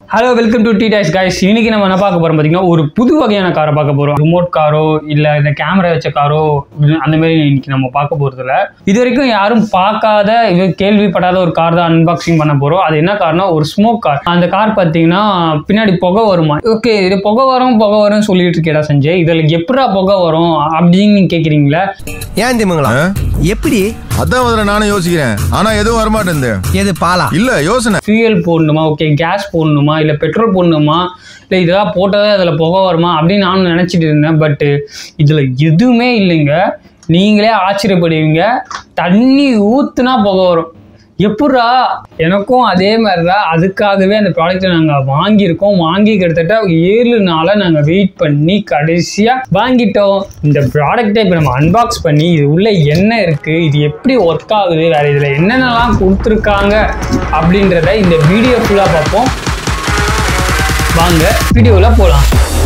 Hello welcome to டி டைஸ் guys இன்னைக்கு நம்ம என்ன பார்க்க போறோம் பார்த்தீங்கன்னா ஒரு புது வகையான காரை பார்க்க போறோம் ரிமோட் காரோ இல்லை இந்த கேமரா வச்ச காரோ அந்த மாதிரி இன்னைக்கு நம்ம பார்க்க போறது இல்ல இது வரைக்கும் யாரும் பார்க்காத இது கேள்விப்படாத ஒரு கார் தான் அன்பாக்சிங் பண்ண போறோம் அது என்ன கார்னா ஒரு ஸ்மோக் கார் அந்த கார் பார்த்தீங்கன்னா பின்னாடி புகை வருமா ஓகே இது புகை வரும் புகை வரும்னு சொல்லிட்டு இருக்கேடா சஞ்சய் இதில் எப்படா புகை வரும் அப்படின்னு நீங்க கேட்குறீங்களா ஏன் திமுங்களா ஆ? எப்படி அதான் முதல்ல நானும் யோசிக்கிறேன் ஆனா எதுவும் வரமாட்டேங்குது எது பாலா இல்ல யோசனை ஃபியூயல் போடணுமா ஓகே கேஸ் போடணுமா இல்லை பெட்ரோல் போடணுமா இல்லை இதெல்லாம் போட்டால் அதில் புகை வருமா அப்படின்னு நானும் நினச்சிட்டு இருந்தேன் பட்டு இதில் எதுவுமே இல்லைங்க நீங்களே ஆச்சரியப்படுவீங்க தண்ணி ஊற்றுனா புகை வரும் எப்பட்றா எனக்கும் அதே மாதிரி தான் அதுக்காகவே அந்த ப்ராடக்ட்டை நாங்கள் வாங்கியிருக்கோம் வாங்கி கிட்டத்தட்ட ஏழு நாளாக நாங்கள் வெயிட் பண்ணி கடைசியாக வாங்கிட்டோம் இந்த ப்ராடக்ட்டை இப்போ நம்ம அன்பாக்ஸ் பண்ணி இது உள்ள என்ன இருக்குது இது எப்படி ஒர்க் ஆகுது வேறு இதில் என்னென்னலாம் கொடுத்துருக்காங்க அப்படின்றத இந்த வீடியோ ஃபுல்லாக பார்ப்போம் வாங்க வீடியோவில் போகலாம்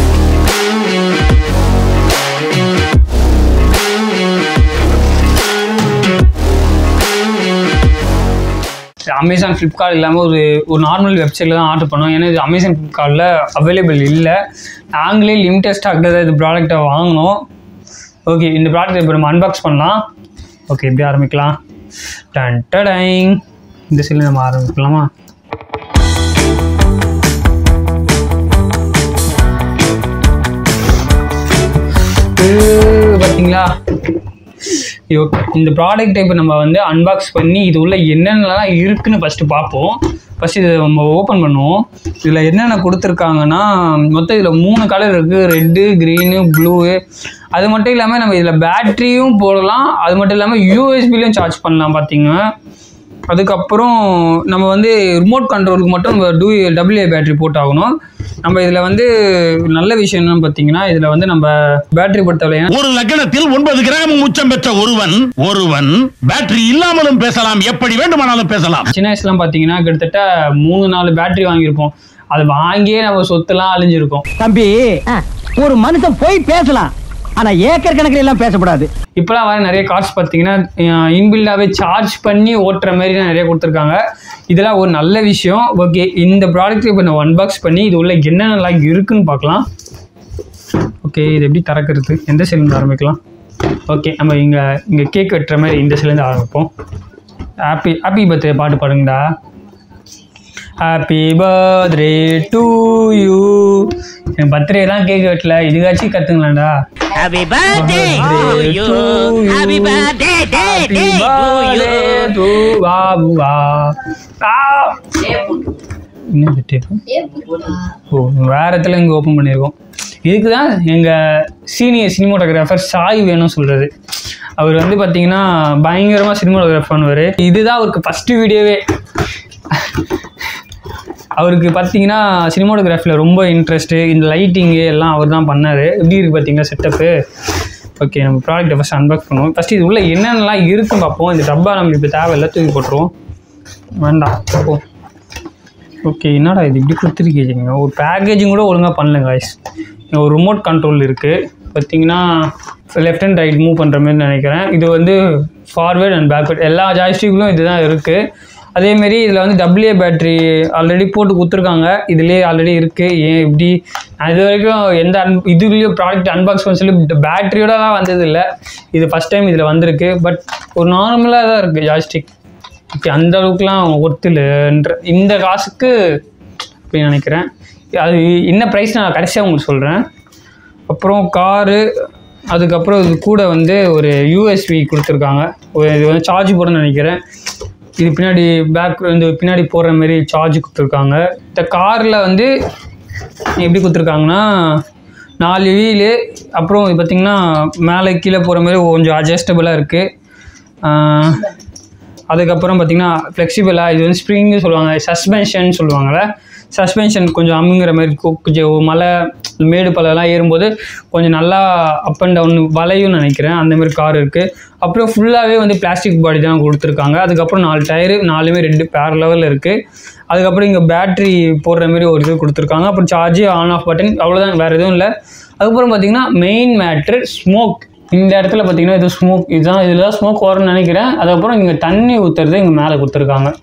அமேசான் ஃப்ளிப்கார்ட் இல்லாமல் ஒரு ஒரு நார்மல் வெப்சைட்டில் தான் ஆர்டர் பண்ணோம் ஏன்னா இது அமேசான் ஃப்ளிப்கார்ட்டில் அவைலபிள் இல்லை நாங்களே லிமிட்டட் ஸ்டாக் தான் இந்த ப்ராடக்ட்டை வாங்கினோம் ஓகே இந்த ப்ராடக்ட் இப்போ நம்ம அன்பாக்ஸ் பண்ணலாம் ஓகே எப்படி ஆரம்பிக்கலாம் டன் டடைங் இந்த சைடில் நம்ம ஆரம்பிக்கலாமா இது பார்த்தீங்களா ஐயோ இந்த ப்ராடக்ட் இப்போ நம்ம வந்து அன்பாக்ஸ் பண்ணி இது உள்ள என்னென்னலாம் இருக்குன்னு ஃபஸ்ட்டு பார்ப்போம் ஃபஸ்ட் இதை நம்ம ஓப்பன் பண்ணுவோம் இதில் என்னென்ன கொடுத்துருக்காங்கன்னா மொத்தம் இதில் மூணு கலர் இருக்குது ரெட்டு க்ரீனு ப்ளூ அது மட்டும் இல்லாமல் நம்ம இதில் பேட்ரியும் போடலாம் அது மட்டும் இல்லாமல் யூஎஸ்பிலையும் சார்ஜ் பண்ணலாம் பார்த்தீங்க அதுக்கப்புறம் நம்ம வந்து ரிமோட் கண்ட்ரோலுக்கு மட்டும் நம்ம டூ டபிள்யூஏ பேட்டரி போட்டாகணும் நம்ம இதில் வந்து நல்ல விஷயம் என்னன்னு பார்த்தீங்கன்னா இதில் வந்து நம்ம பேட்டரி பொறுத்தவரை ஒரு லக்கணத்தில் ஒன்பது கிராம் உச்சம் பெற்ற ஒருவன் ஒருவன் பேட்டரி இல்லாமலும் பேசலாம் எப்படி வேண்டுமானாலும் பேசலாம் சின்ன வயசுலாம் பார்த்தீங்கன்னா கிட்டத்தட்ட மூணு நாலு பேட்டரி வாங்கியிருப்போம் அது வாங்கியே நம்ம சொத்துலாம் அழிஞ்சிருக்கும் தம்பி ஒரு மனுஷன் போய் பேசலாம் ஆனா ஏக்கர் கணக்கில் எல்லாம் பேசக்கூடாது இப்போலாம் வர நிறைய கார்ஸ் பார்த்தீங்கன்னா இன்பில்டாகவே சார்ஜ் பண்ணி ஓட்டுற மாதிரி நிறைய கொடுத்துருக்காங்க இதெல்லாம் ஒரு நல்ல விஷயம் ஓகே இந்த ப்ராடக்ட் இப்போ நான் அன்பாக்ஸ் பண்ணி இது உள்ள என்னென்னலாம் இருக்குன்னு பார்க்கலாம் ஓகே இது எப்படி திறக்கிறது எந்த சைட்லேருந்து ஆரம்பிக்கலாம் ஓகே நம்ம இங்கே இங்கே கேக் வெட்டுற மாதிரி இந்த சைட்லேருந்து ஆரம்பிப்போம் ஹாப்பி ஹாப்பி பர்த்டே பாட்டு பாடுங்கடா ஹாப்பி பர்த்டே டு யூ என் பர்த்டேலாம் கேக் வெட்டல இதுக்காச்சும் கற்றுங்களாண்டா Happy birthday to you. Happy birthday day, day to you. என்ன டேப்பு ஓ வேற இடத்துல இங்கே ஓப்பன் பண்ணியிருக்கோம் இதுக்கு தான் எங்கள் சீனியர் சினிமோட்டோகிராஃபர் சாய் வேணும் சொல்கிறது அவர் வந்து பார்த்தீங்கன்னா பயங்கரமாக சினிமோட்டோகிராஃப் பண்ணுவார் இதுதான் அவருக்கு ஃபஸ்ட்டு வீடியோவே அவருக்கு பார்த்தீங்கன்னா சினிமோட்டோகிராஃபியில் ரொம்ப இன்ட்ரெஸ்ட்டு இந்த லைட்டிங்கு எல்லாம் அவர் தான் பண்ணார் எப்படி இருக்குது பார்த்தீங்களா செட்டப்பு ஓகே நம்ம ப்ராடக்ட்டை ஃபஸ்ட் அன்பாக்ஸ் பண்ணுவோம் ஃபஸ்ட்டு இது உள்ள என்னென்னலாம் இருக்குன்னு பார்ப்போம் இந்த டப்பா நம்மளுக்கு இப்போ தேவையில்லை தூக்கி போட்டுருவோம் வேண்டாம் ஓ ஓகே என்னடா இது இப்படி கொடுத்துருக்கீங்க ஒரு பேக்கேஜிங் கூட ஒழுங்காக பண்ணல காய்ஸ் ஒரு ரிமோட் கண்ட்ரோல் இருக்குது பார்த்தீங்கன்னா லெஃப்ட் அண்ட் ரைட் மூவ் பண்ணுற மாதிரி நினைக்கிறேன் இது வந்து ஃபார்வேர்ட் அண்ட் பேக்வேர்ட் எல்லா ஜாய்ஸ்டிக்லும் இதுதான் இருக்குது அதேமாரி இதில் வந்து டபிள்யூஏ பேட்ரி ஆல்ரெடி போட்டு கொடுத்துருக்காங்க இதுலேயே ஆல்ரெடி இருக்குது ஏன் இப்படி நான் இது வரைக்கும் எந்த அன் இதுலேயும் ப்ராடக்ட் அன்பாக்ஸ் பண்ண சொல்லி பேட்டரியோடலாம் வந்தது இல்லை இது ஃபஸ்ட் டைம் இதில் வந்திருக்கு பட் ஒரு நார்மலாக தான் இருக்குது ஜாய்ஸ்டிக் ஓகே அந்த அளவுக்குலாம் ஒர்த்துலன்ற இந்த காசுக்கு அப்படின்னு நினைக்கிறேன் அது என்ன ப்ரைஸ் நான் கடைசியாக உங்களுக்கு சொல்கிறேன் அப்புறம் காரு அதுக்கப்புறம் இது கூட வந்து ஒரு யூஎஸ்பி கொடுத்துருக்காங்க ஒரு இது வந்து சார்ஜ் போடணும்னு நினைக்கிறேன் இது பின்னாடி பேக் இந்த பின்னாடி போடுற மாதிரி சார்ஜ் கொடுத்துருக்காங்க இந்த காரில் வந்து எப்படி கொடுத்துருக்காங்கன்னா நாலு வீலு அப்புறம் இது பார்த்திங்கன்னா மேலே கீழே போகிற மாதிரி கொஞ்சம் அட்ஜஸ்டபுளாக இருக்குது அதுக்கப்புறம் பார்த்திங்கன்னா ஃப்ளெக்சிபிளாக இது வந்து ஸ்ப்ரிங்கு சொல்லுவாங்க சஸ்பென்ஷன் சொல்லுவாங்கள்ல சஸ்பென்ஷன் கொஞ்சம் அமுங்கிற மாதிரி கு- கொஞ்சம் மலை மேடு பள்ளம்லாம் ஏறும்போது கொஞ்சம் நல்லா அப் அண்ட் டவுன் வளையும்னு நினைக்கிறேன் அந்த மாதிரி கார் இருக்குது அப்புறம் ஃபுல்லாகவே வந்து பிளாஸ்டிக் பாடி தான் கொடுத்துருக்காங்க அதுக்கப்புறம் நாலு டயரு நாலுமே ரெண்டு பேர் லெவலில் இருக்குது அதுக்கப்புறம் இங்கே பேட்ரி போடுற மாதிரி ஒரு இது கொடுத்துருக்காங்க அப்புறம் சார்ஜ் ஆன் ஆஃப் பட்டன் அவ்வளோதான் வேறு எதுவும் இல்லை அதுக்கப்புறம் பார்த்திங்கன்னா மெயின் மேட்ரு ஸ்மோக் இந்த இடத்துல பார்த்தீங்கன்னா இது ஸ்மோக் இதுதான் இதில் தான் ஸ்மோக் வரும்னு நினைக்கிறேன் அதுக்கப்புறம் இங்கே தண்ணி ஊற்றுறது இங்கே மேலே கொடுத்துருக்காங்க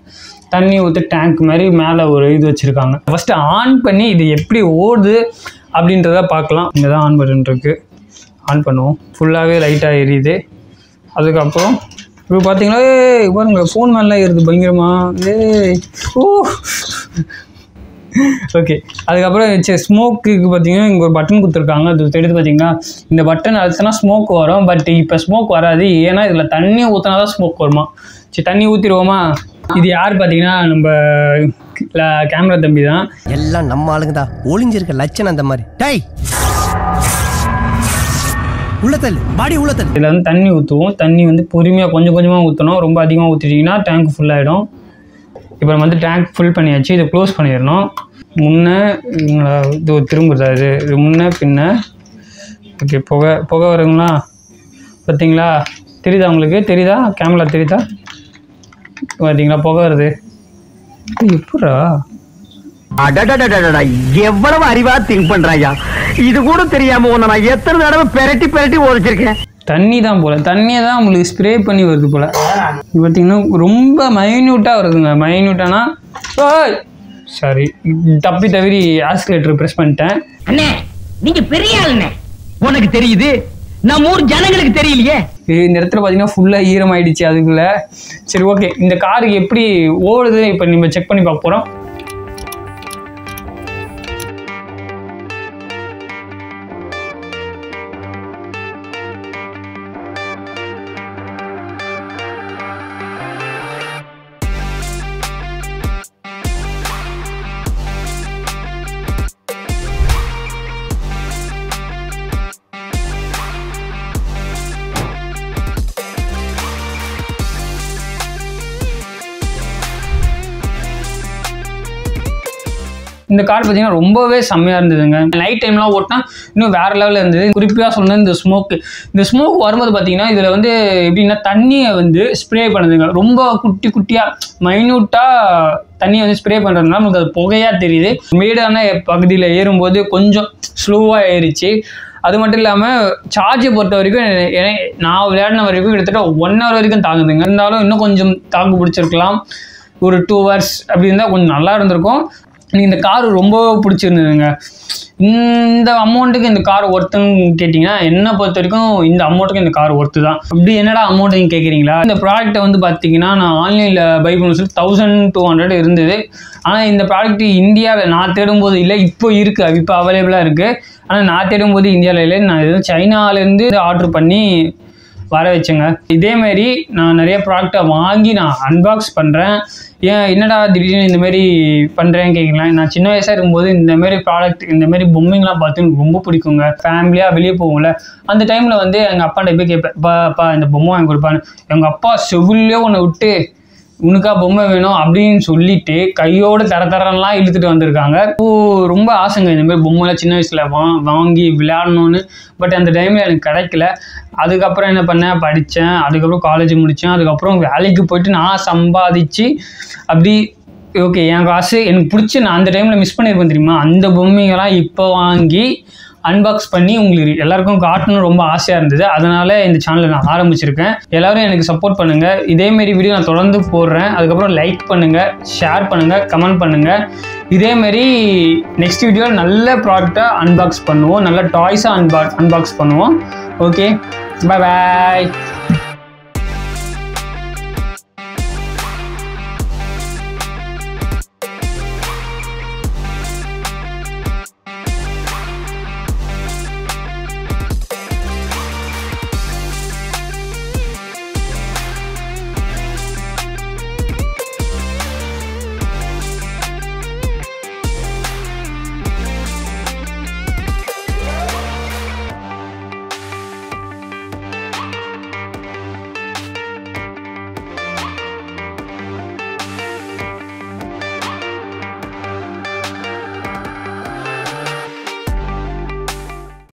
தண்ணி ஊற்றி டேங்க் மாதிரி மேலே ஒரு இது வச்சுருக்காங்க ஃபஸ்ட்டு ஆன் பண்ணி இது எப்படி ஓடுது அப்படின்றத பார்க்கலாம் இங்கே தான் ஆன் பட்டன் இருக்கு ஆன் பண்ணுவோம் ஃபுல்லாகவே லைட்டாக எரியுது அதுக்கப்புறம் இப்போ பார்த்தீங்கன்னா ஏய் பாருங்க ஃபோன் மேலாம் ஏறுது பயங்கரமா ஏய் ஓ ஓகே அதுக்கப்புறம் சரி ஸ்மோக்குக்கு பார்த்தீங்கன்னா இங்கே ஒரு பட்டன் கொடுத்துருக்காங்க அது எடுத்து பார்த்தீங்கன்னா இந்த பட்டன் அழுத்தினா ஸ்மோக் வரும் பட் இப்போ ஸ்மோக் வராது ஏன்னா இதில் தண்ணி ஊற்றினா தான் ஸ்மோக் வருமா சரி தண்ணி ஊற்றிடுவோமா இது யார் பார்த்தீங்கன்னா நம்ம கேமரா தம்பி தான் எல்லாம் நம்ம ஆளுங்க தான் ஒளிஞ்சிருக்க லட்சணம் அந்த மாதிரி டேய் உள்ளத்தல் பாடி உள்ளத்தல் இதில் வந்து தண்ணி ஊற்றுவோம் தண்ணி வந்து பொறுமையாக கொஞ்சம் கொஞ்சமாக ஊற்றணும் ரொம்ப அதிகமாக ஊற்றிட்டிங்கன்னா டேங்க் ஃபுல்லாகிடும் இப்போ நம்ம வந்து டேங்க் ஃபுல் பண்ணியாச்சு இதை க்ளோஸ் பண்ணிடணும் முன்னே இவங்கள இது திரும்புதா இது இது முன்ன பின்ன ஓகே புகை புகை வருங்களா பார்த்தீங்களா தெரியுதா உங்களுக்கு தெரியுதா கேமரா தெரியுதா பார்த்தீங்களா புகை வருது எப்படா அடடடடடடா, எவ்வளவு அறிவா திங்க் பண்றாயா இது கூட தெரியாம உன்னை நான் எத்தனை தடவை பெரட்டி பெரட்டி ஓடிச்சிருக்கேன் தண்ணி தான் போல் தண்ணியை தான் உங்களுக்கு ஸ்ப்ரே பண்ணி வருது போல் இது பார்த்தீங்கன்னா ரொம்ப மைன்யூட்டாக வருதுங்க மைன்யூட்டானா ஓய் சாரி தப்பி தவிரி ஆஸ்கிலேட்டர் ப்ரெஸ் பண்ணிட்டேன் அண்ணே நீங்க பெரிய ஆளுண்ணே உனக்கு தெரியுது நம்ம ஊர் ஜனங்களுக்கு தெரியலையே இது இந்த இடத்துல பார்த்தீங்கன்னா ஃபுல்லாக ஈரமாயிடுச்சு அதுக்குள்ள சரி ஓகே இந்த கார் எப்படி ஓடுது இப்போ நம்ம செக் பண்ணி பார்க்க போகிறோம் இந்த கார் பார்த்தீங்கன்னா ரொம்பவே செம்மையாக இருந்ததுங்க நைட் டைம்லாம் ஓட்டினா இன்னும் வேறு லெவலில் இருந்தது குறிப்பாக சொன்னது இந்த ஸ்மோக்கு இந்த ஸ்மோக் வரும்போது பார்த்தீங்கன்னா இதில் வந்து எப்படின்னா தண்ணியை வந்து ஸ்ப்ரே பண்ணுதுங்க ரொம்ப குட்டி குட்டியாக மைன்யூட்டாக தண்ணியை வந்து ஸ்ப்ரே பண்ணுறதுனால நமக்கு அது புகையாக தெரியுது மேடான பகுதியில் ஏறும்போது கொஞ்சம் ஸ்லோவாக ஏறிச்சு அது மட்டும் இல்லாமல் சார்ஜை பொறுத்த வரைக்கும் எ- எ- நான் விளையாடின வரைக்கும் கிட்டத்தட்ட ஒன் ஹவர் வரைக்கும் தாங்குதுங்க இருந்தாலும் இன்னும் கொஞ்சம் தாக்கு பிடிச்சிருக்கலாம் ஒரு டூ ஹவர்ஸ் அப்படி இருந்தால் கொஞ்சம் நல்லா இருந்திருக்கும் எனக்கு இந்த கார் ரொம்ப பிடிச்சிருந்ததுங்க இந்த அமௌண்ட்டுக்கு இந்த கார் ஒர்த்துன்னு கேட்டிங்கன்னா என்னை பொறுத்த வரைக்கும் இந்த அமௌண்ட்டுக்கு இந்த கார் ஒர்த்து தான் அப்படி என்னடா அமௌண்ட் நீங்கள் கேட்குறீங்களா இந்த ப்ராடக்ட்டை வந்து பார்த்தீங்கன்னா நான் ஆன்லைனில் பை பண்ண சொல்லி தௌசண்ட் டூ ஹண்ட்ரட் இருந்தது ஆனால் இந்த ப்ராடக்ட் இந்தியாவில் நான் தேடும்போது இல்லை இப்போ இருக்குது இப்போ அவைலபிளாக இருக்குது ஆனால் நான் தேடும்போது இந்தியாவில் இல்லை நான் எதுவும் சைனாலேருந்து ஆர்டர் பண்ணி வர வச்சேங்க இதேமாரி நான் நிறைய ப்ராடக்டை வாங்கி நான் அன்பாக்ஸ் பண்ணுறேன் ஏன் என்னடா திடீர்னு இந்த மாதிரி பண்ணுறேன்னு கேட்கலாம் நான் சின்ன வயசாக இருக்கும்போது இந்த மாதிரி ப்ராடக்ட் இந்த மாதிரி பொம்மைங்களாம் பார்த்து எனக்கு ரொம்ப பிடிக்குங்க ஃபேமிலியாக வெளியே போவோம்ல அந்த டைமில் வந்து எங்கள் அப்பாட்ட போய் கேட்பேன் அப்பா அப்பா இந்த பொம்மை வாங்கி கொடுப்பான்னு எங்கள் அப்பா செவிலே ஒன்று விட்டு உனக்கா பொம்மை வேணும் அப்படின்னு சொல்லிட்டு கையோட தர தரலாம் இழுத்துட்டு வந்திருக்காங்க ஓ ரொம்ப ஆசைங்க இந்த மாதிரி பொம்மைலாம் சின்ன வயசுல வா வாங்கி விளையாடணும்னு பட் அந்த டைமில் எனக்கு கிடைக்கல அதுக்கப்புறம் என்ன பண்ணேன் படித்தேன் அதுக்கப்புறம் காலேஜ் முடித்தேன் அதுக்கப்புறம் வேலைக்கு போயிட்டு நான் சம்பாதிச்சு அப்படி ஓகே என் காசு எனக்கு பிடிச்சி நான் அந்த டைமில் மிஸ் பண்ணியிருப்பேன் தெரியுமா அந்த பொம்மைங்கெல்லாம் இப்போ வாங்கி அன்பாக்ஸ் பண்ணி உங்களுக்கு எல்லாருக்கும் காட்டணும் ரொம்ப ஆசையாக இருந்தது அதனால இந்த சேனலை நான் ஆரம்பிச்சிருக்கேன் எல்லாரும் எனக்கு சப்போர்ட் பண்ணுங்க இதேமாரி வீடியோ நான் தொடர்ந்து போடுறேன் அதுக்கப்புறம் லைக் பண்ணுங்க ஷேர் பண்ணுங்க கமெண்ட் பண்ணுங்க இதேமாரி நெக்ஸ்ட் வீடியோ நல்ல ப்ராடக்டாக அன்பாக்ஸ் பண்ணுவோம் நல்ல டாய்ஸாக அன்பா அன்பாக்ஸ் பண்ணுவோம் ஓகே பை பாய்